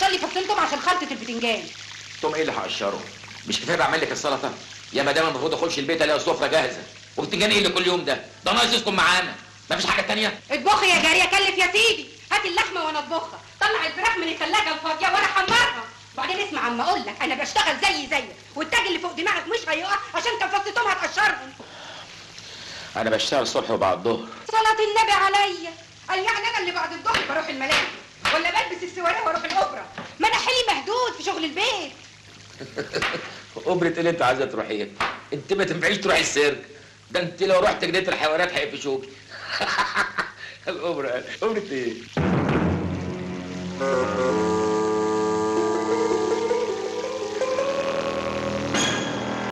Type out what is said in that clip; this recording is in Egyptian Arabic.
تقشر لي فصين توم عشان خلطه البتنجان توم ايه اللي هقشره مش كفايه بعمل لك السلطه يا مدام المفروض اخش البيت الاقي السفره جاهزه وبتنجان ايه اللي كل يوم ده ده ناقص يسكن معانا مفيش حاجه تانية اطبخي يا جاريه كلف يا سيدي هاتي اللحمه وانا اطبخها طلع الفراخ من الثلاجه الفاضيه وانا احمرها بعدين اسمع عم اقول لك انا بشتغل زي زيك والتاج اللي فوق دماغك مش هيقع عشان كان فص توم هتقشرهم انا بشتغل الصبح وبعد الظهر صلاة النبي عليا قال يعني انا اللي بعد الظهر بروح الملاهي ولا بلبس السواريه واروح الاوبرا ما انا حيلي مهدود في شغل البيت اوبرة ايه اللي انت عايزه تروحيها انت ما تنفعيش تروحي السيرك ده انت لو رحت جنينه الحيوانات هيقفشوكي الاوبرا اوبرة ايه